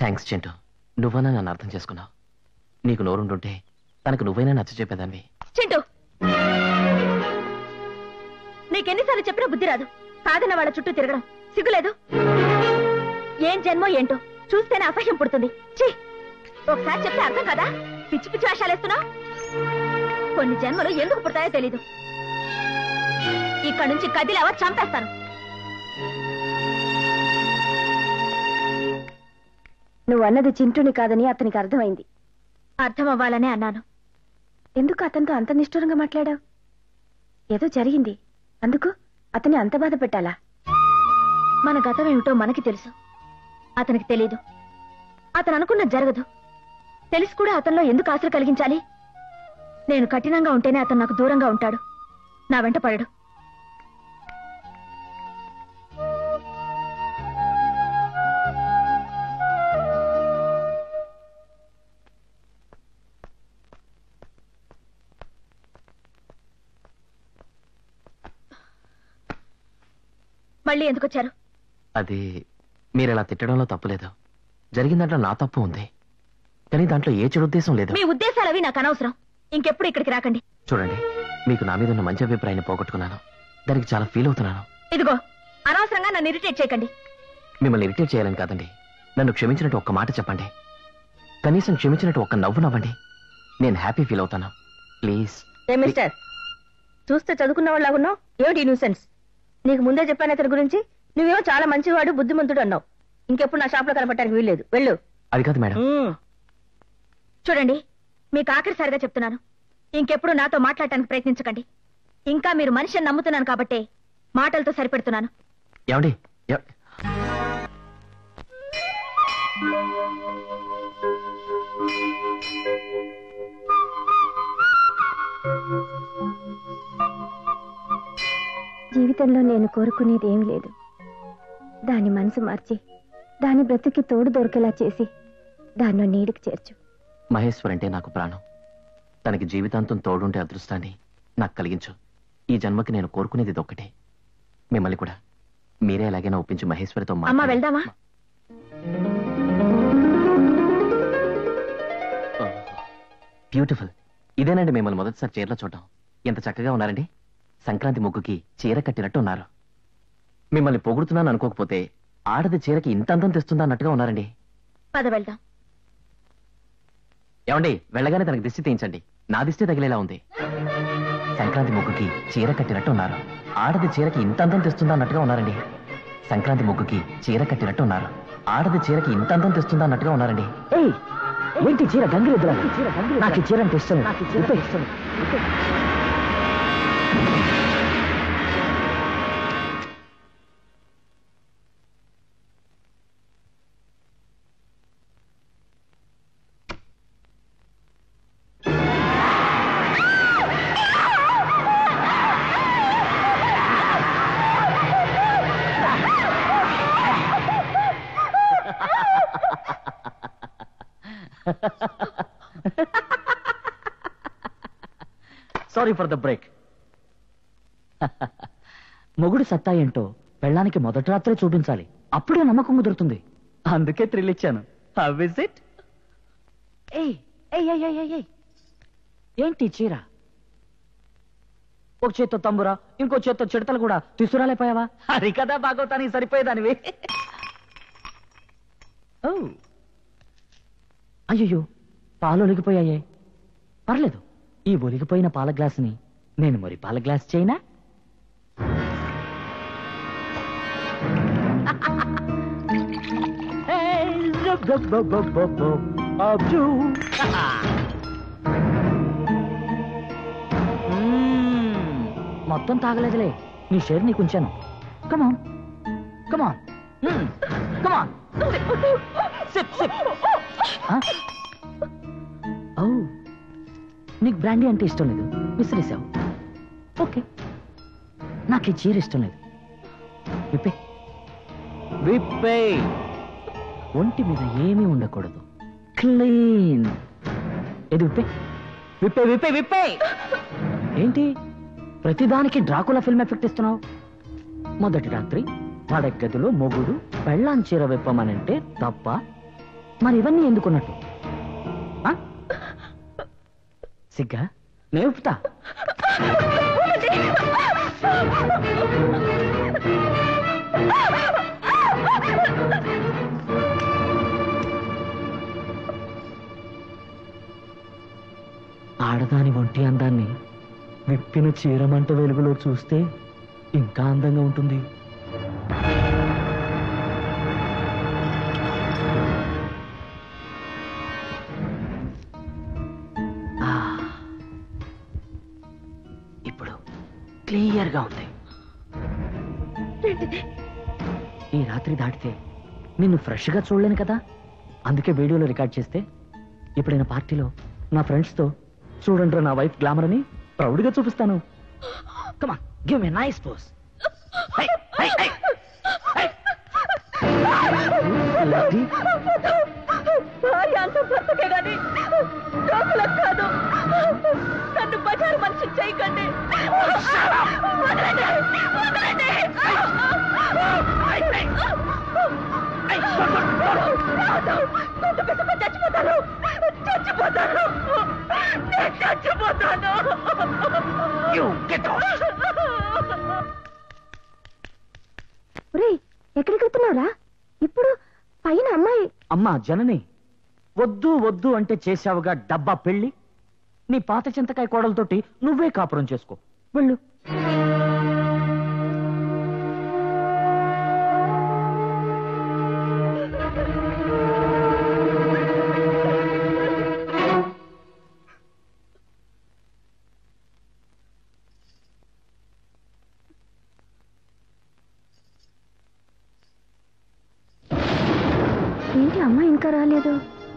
Thanks Chintu నువ్వన్నా నన్ను అర్థం చేసుకున్నావు నీకు నోరుండుంటే తనకు నువ్వైనా నచ్చ చెప్పేదాన్ని చింటూ నీకెన్నిసార్లు చెప్పినా బుద్ధి రాదు కాదన్న వాళ్ళ చుట్టూ తిరగడం సిగ్గులేదు ఏం జన్మో ఏంటో చూస్తేనే అసహ్యం పుడుతుంది ఛీ ఒకసారి చెప్తే అర్థం కదా పిచ్చి పిచ్చి వేషాలేస్తున్నావు కొన్ని జన్మలు ఎందుకు పుడతాయో తెలీదు ఇక్కడ నుంచి కదిలేవా చంపేస్తాను నువ్వు అన్నది చింటూని కాదని అతనికి అర్థమైంది అర్థం అవ్వాలనే అన్నాను ఎందుకు అతనితో అంత నిష్ఠూరంగా మాట్లాడావు ఏదో జరిగింది అందుకు అతన్ని అంత బాధ పెట్టాలా మన గతం ఏమిటో మనకి తెలుసు అతనికి తెలీదు అతను అనుకున్నది జరగదు తెలిసి కూడా అతనిలో ఎందుకు ఆశలు కలిగించాలి నేను కఠినంగా ఉంటేనే అతను నాకు దూరంగా ఉంటాడు నా వెంట పడడు మళ్ళీ ఎందుకు వచ్చారు అది మీరు ఇలా తిట్టడంలో తప్పులేదు జరిగిన దాంట్లో నా తప్పు ఉంది కానీ దాంట్లో ఏ చెడు ఉద్దేశం లేదు మీ ఉద్దేశాలు అవి నాకు అనవసరం ఇంకెప్పుడు ఇక్కడికి రాకండి చూడండి మీకు నా మీద ఉన్న మంచి అభిప్రాయాన్ని పోగొట్టుకున్నాను దానికి చాలా ఫీల్ అవుతున్నాను ఇదిగో అనవసరంగా నన్ను ఇరిటేట్ చేయకండి మిమ్మల్ని ఇరిటేట్ చేయాలని కాదండి నన్ను క్షమించినట్టు ఒక్క మాట చెప్పండి కనీసం క్షమించినట్టు ఒక్క నవ్వు నవ్వండి నేను హ్యాపీ ఫీల్ అవుతాను ప్లీజ్ ఏ మిస్టర్ చూస్తే చదువుకున్న వాళ్ళగున్నావు ఏమిటి న్యూసెన్స్ నీకు ముందే చెప్పాను అతని గురించి నువ్వేమో చాలా మంచివాడు బుద్ధిమంతుడు అన్నావు ఇంకెప్పుడు నా షాప్ లో కనపడటానికి వీల్లేదు వెళ్ళు అది కాదు మేడం చూడండి మీకు ఆఖరిసారిగా చెప్తున్నాను ఇంకెప్పుడు నాతో మాట్లాడటానికి ప్రయత్నించకండి ఇంకా మీరు మనిషిని నమ్ముతున్నాను కాబట్టే మాటలతో సరిపెడుతున్నాను ఏమండి ఎ- జీవితంలో నేను కోరుకునేది ఏం లేదు దాని మనసు మార్చి దాని బ్రతుకి తోడు దొరికేలా చేసి దాన్ని నీడికి చేర్చు మహేశ్వర్ అంటే నాకు ప్రాణం తనకి జీవితాంతం తోడుంటే అదృష్టాన్ని నాకు కలిగించు ఈ జన్మకి నేను కోరుకునేది ఇదొక్కటే మిమ్మల్ని కూడా మీరే ఎలాగైనా ఒప్పించి మహేశ్వరితో అమ్మా మాట్లాడి- వెళ్దామా బ్యూటిఫుల్ ఇదేనండి మిమ్మల్ని మొదటిసారి చీరలో చూడటం ఎంత చక్కగా ఉన్నారండి సంక్రాంతి ముగ్గుకి చీర కట్టినట్టు ఉన్నారు మిమ్మల్ని పొగుడుతున్నాను అనుకోకపోతే ఆడది చీరకి ఇంత అందం తెస్తుందా అన్నట్టుగా ఉన్నారండి పద వెళ్దాం ఏమండి వెళ్ళగానే తనకి దిష్టి తీయించండి నా దిష్టి తగిలేలా ఉంది సంక్రాంతి ముగ్గుకి చీర కట్టినట్టు ఉన్నారు ఆడది చీరకి ఇంత అందం తెస్తుందా అన్నట్టుగా ఉన్నారండి సంక్రాంతి ముగ్గుకి చీర కట్టినట్టు ఉన్నారు ఆడది చీరకి ఇంత అందం తెస్తుందా అన్నట్టుగా ఉన్నారండి ఏయ్ ఏంటి చీర గంగిరెద్దులా నాకు ఈ చీర అంటే ఇష్టం ఇప్పే. సారీ ఫర్ ద బ్రేక్ మొగుడు సత్తా ఏంటో పెళ్ళానికి మొదటి రాత్రే చూపించాలి అప్పుడే నమ్మకం కుదురుతుంది అందుకే థ్రిల్ ఇచ్చాను విజిట్ ఏయ్ ఏయ్ ఏయ్ ఏయ్ ఏయ్, ఏయ్ ఏంటి ఈ చీర ఒక చేత్తో తంబురా ఇంకో చేత్తో చిడతలు కూడా తీసుకురాలేపోయావా అది కదా బాగోతానికి సరిపోయేదానివి ఓ అయ్యో పాలు ఒలిగిపోయాయే పర్లేదు ఈ ఒలిగిపోయిన పాల గ్లాసుని నేను మరి పాల గ్లాస్ చేయనా Hey, zup, zup, zup, zup, zup, zup, అబ్జూ. మ్మ్. మొత్తం తాగలేదులే నీ షేర్ నీకు ఉంచాను కమాన్ కమాన్ కమాన్ సిప్ సిప్ ఓ నీకు బ్రాండీ అంటే ఇష్టం లేదు విసిరేసావు ఓకే నాకు ఈ చీర ఇష్టం లేదు విప్పే విప్పే ఒంటి మీద ఏమీ ఉండకూడదు క్లీన్ ఇది విప్పే విప్పే విప్పే విప్పే ఏంటి ప్రతిదానికి డ్రాకులా ఫిల్మ్ ఎఫెక్ట్ ఇస్తున్నావు మొదటి రాత్రి పడగదిలో మొగుడు పెళ్ళాం చీర విప్పమనంటే తప్ప మరి ఇవన్నీ ఎందుకున్నట్టు ఆ? సిగ్గా నేర్పుతా ఆడదాని ఒంటి అందాన్ని విప్పిన చీరమంట వెలుగులో చూస్తే ఇంకా అందంగా ఉంటుంది ఆ, ఇప్పుడు క్లియర్గా ఉంది ఈ రాత్రి దాటితే నిన్ను ఫ్రెష్గా చూడలేను కదా అందుకే వీడియోలో రికార్డ్ చేస్తే ఎప్పుడైనా పార్టీలో నా ఫ్రెండ్స్తో చూడండి నా వైఫ్ గ్లామర్ అని ప్రౌడ్గా చూపిస్తాను కమా గివ్ మీ నైస్ పోస్ భార్య అంత భర్తకే గాని డోకులకు కాదు నన్ను బజారు మనిషి చేయకండి వదలండి, వదలండి. రాదు. గుడ్డు పెట్టుకొని చచ్చిపోతాను చచ్చిపోతాను నేను చచ్చిపోతాను ఎక్కడికి వెళ్తున్నావురా ఇప్పుడు పైన అమ్మాయి అమ్మా జనని వద్దు వద్దు అంటే చేశావుగా డబ్బా పెళ్లి నీ పాత చింతకాయ కోడలతోటి నువ్వే కాపురం చేసుకో వెళ్ళు ఏంటి అమ్మాయి ఇంకా రాలేదు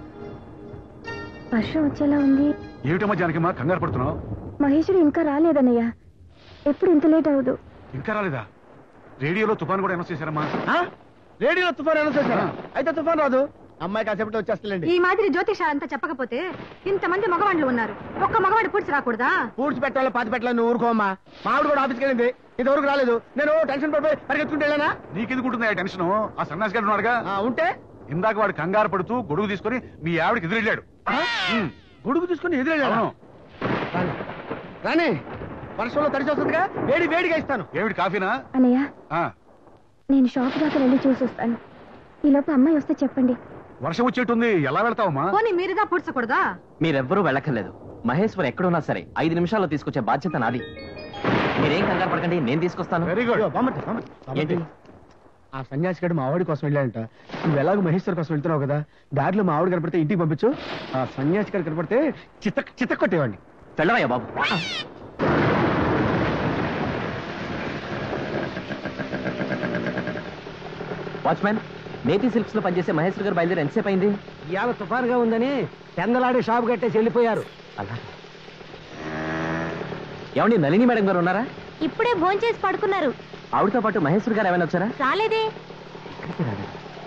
వర్షం వచ్చేలా ఉంది ఏమిటమ్మా జానకిమ్మా కంగారు పడుతున్నావు మహేశ్వరి ఇంకా రాలేదన్నయ్య ఎప్పుడు ఇంత లేట్ అవదు ఇంకా రాలేదా రేడియోలో తుఫాన్ కూడా అనౌన్స్ చేశారమ్మా రేడియోలో తుఫాన్ అనౌన్స్ చేశారా అయితే తుఫాన్ రాదు అమ్మాయి కాసేపట్లో వచ్చేస్తలేండి ఈ మాదిరి జ్యోతిషాలంతా చెప్పకపోతే ఇంతమంది మగవాళ్ళు ఉన్నారు ఒక్క మగవాడు పూడ్చి రాకూడదా పూడ్చి పెట్టాలో పాతి పెట్టాలని నువ్వు ఊరుకోమ్మా మావిడ కూడా ఆఫీస్కి వెళ్ళింది ఇంతవరకు రాలేదు నేను టెన్షన్ పడిపోయి పరిగెత్తుకుంటే వెళ్ళానా నీకెందుకు ఉంటుంది ఆ టెన్షన్ ఆ సన్యాసి గారు ఉన్నాడుగా ఆ, ఉంటే ఇందాక వాడు కంగారు పడుతూ గొడుగు తీసుకుని మీ ఆవిడకి ఎదురెళ్ళాడు ఉమ్. గొడుగు తీసుకుని ఎదురెళ్ళాను అవును రాని వర్షంలో తడిచి వస్తుందిగా వేడి వేడిగా ఇస్తాను ఏమిటి కాఫీనా అన్నయ్య ఆ, నేను షాప్ దాకా వెళ్ళి చూసి వస్తాను ఈ లోపు అమ్మాయి వస్తే చెప్పండి వర్షం వచ్చేటుంది ఎలా వెళ్తావమ్మా పోనీ మీరుగా పూడ్చకూడదా మీరెవ్వరూ వెళ్ళక్కర్లేదు మహేశ్వర్ ఎక్కడున్నా సరే ఐదు నిమిషాల్లో తీసుకొచ్చే బాధ్యత నాది మీరేం కంగారు పడకండి నేను తీసుకొస్తాను వెరీ గుడ్ ఇదిగో, బామ్మర్ది, బామ్మర్ది, బామ్మర్ది. ఏంటి? ఆ సన్యాసి గడు మా ఆవిడ కోసం వెళ్ళాడంట నువ్వు ఎలాగో మహేశ్వర్ కోసం వెళ్తున్నావు కదా దారిలో మా ఆవిడ కనపడితే ఇంటికి పంపించు ఆ సన్యాసి గడు కనపడితే చిత్త చిత్త కొట్టేవాడిని వెళ్ళవయ్యా బాబు వాచ్మెన్ నేతి సిల్క్స్ లో పనిచేసే మహేశ్వర్ గారు బయలుదేరి ఎంతసేపు అయింది ఇవాళ తుఫాన్గా ఉందని పెందలాడి షాప్ కట్టేసి వెళ్ళిపోయారు అలా ఏమండి నళిని మేడం గారు ఉన్నారా ఇప్పుడే భోంచేసి పడుకున్నారు ఆవిడతో పాటు మహేశ్వర్ గారు ఏమైనా వచ్చారా రాలేదే ఎక్కడికి రాలేదు.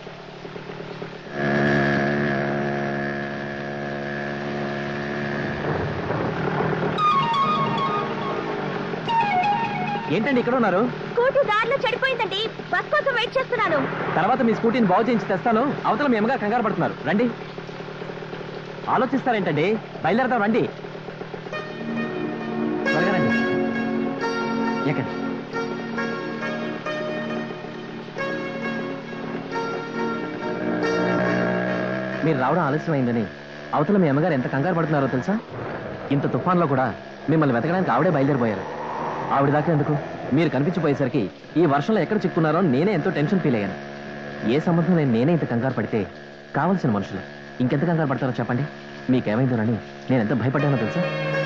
ఏంటండి ఇక్కడ ఉన్నారు స్కూటీ దారిలో చెడిపోయిందండి బస్ కోసం వెయిట్ చేస్తున్నాను తర్వాత మీ స్కూటీని బాగు చేయించి తెస్తాను అవతల మీ అమ్మగా కంగారు పడుతున్నారు రండి ఆలోచిస్తారేంటండి బయలుదేరదాం రండి త్వరగా రండి ఎక్కండి మీరు రావడం ఆలస్యమైందని అవతల మీ అమ్మగారు ఎంత కంగారు పడుతున్నారో తెలుసా ఇంత తుఫాన్లో కూడా మిమ్మల్ని వెతకడానికి ఆవిడే బయలుదేరిపోయారు ఆవిడ దాకా ఎందుకు మీరు కనిపించిపోయేసరికి ఈ వర్షంలో ఎక్కడ చిక్కున్నారో నేనే ఎంతో టెన్షన్ ఫీల్ అయ్యాను ఏ సంబంధం నేను నేనే ఇంత కంగారు పడితే కావలసిన మనుషులు ఇంకెంత కంగారు పడతారో చెప్పండి మీకేమైందోనని నేను ఎంత భయపడ్డానో తెలుసా